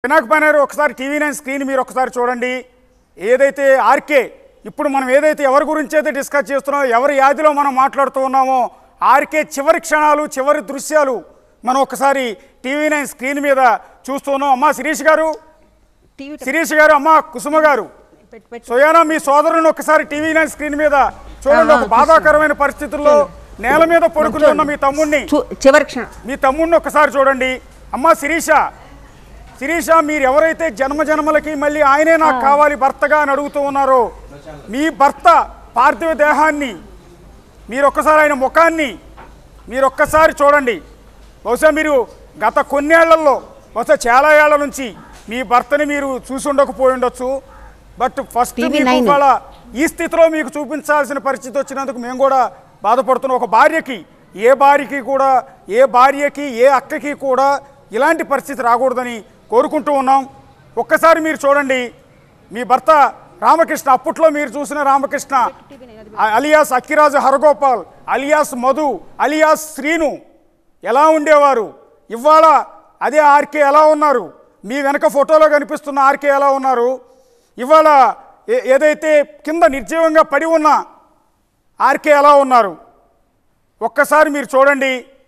పినాక్ పనేరు ఒకసారి TV nine screen మీరు ఒకసారి చూడండి ఏదైతే ఆర్కే ఇప్పుడు మనం ఏదైతే ఎవరి గురించి అయితే డిస్కస్ చేస్తున్నామో ఎవరి యాదిలో మనం మాట్లాడుతూ ఉన్నామో ఆర్కే చివరి క్షణాలు చివరి దృశ్యాలు మనం ఒకసారి టీవీ నైన్ స్క్రీన్ మీద చూస్తున్నాం అమ్మా శిరీష్ గారు టీవీ శిరీష్ గారు అమ్మా కుసుమ గారు పెట్టు పెట్టు సోయానా మీ సోదరుని ఒకసారి టీవీ నైన్ స్క్రీన్ మీద చూడండి ఒక బాధాకరమైన పరిస్థితుల్లో నేల మీద పడుకుని ఉన్న మీ తమ్ముడిని చూ- చివరి క్షణం మీ తమ్ముడిని ఒకసారి చూడండి అమ్మా శిరీష శిరీష మీరు ఎవరైతే జన్మ జన్మలకి మళ్ళీ ఆయనే నాకు కావాలి భర్తగా అని అడుగుతూ ఉన్నారో మీ భర్త పార్థివ దేహాన్ని మీరు ఒక్కసారి ఆయన ముఖాన్ని మీరు ఒక్కసారి చూడండి బహుశా మీరు గత కొన్నేళ్లలో బహుశా చాలా ఏళ్ల నుంచి మీ భర్తని మీరు చూసి ఉండకపోయి ఉండొచ్చు బట్ ఫస్ట్ TV మీకు నైన్. ఇవాళ ఈ స్థితిలో మీకు చూపించాల్సిన పరిస్థితి వచ్చినందుకు మేము కూడా బాధపడుతున్నాం ఒక భార్యకి ఏ భార్యకి కూడా ఏ భార్యకి ఏ అక్కకి కూడా ఇలాంటి పరిస్థితి రాకూడదని కోరుకుంటూ ఉన్నాం ఒక్కసారి మీరు చూడండి మీ భర్త రామకృష్ణ అప్పట్లో మీరు చూసిన రామకృష్ణ అ- alias Akkiraju Haragopal alias Madhu alias Srinu ఎలా ఉండేవారు ఇవాళ అదే ఆర్కే ఎలా ఉన్నారు మీ వెనక ఫోటోలో కనిపిస్తున్న ఆర్కే ఎలా ఉన్నారు ఇవాళ ఏ- ఏదైతే కింద నిర్జీవంగా పడి ఉన్న ఆర్కే ఎలా ఉన్నారు ఒక్కసారి మీరు చూడండి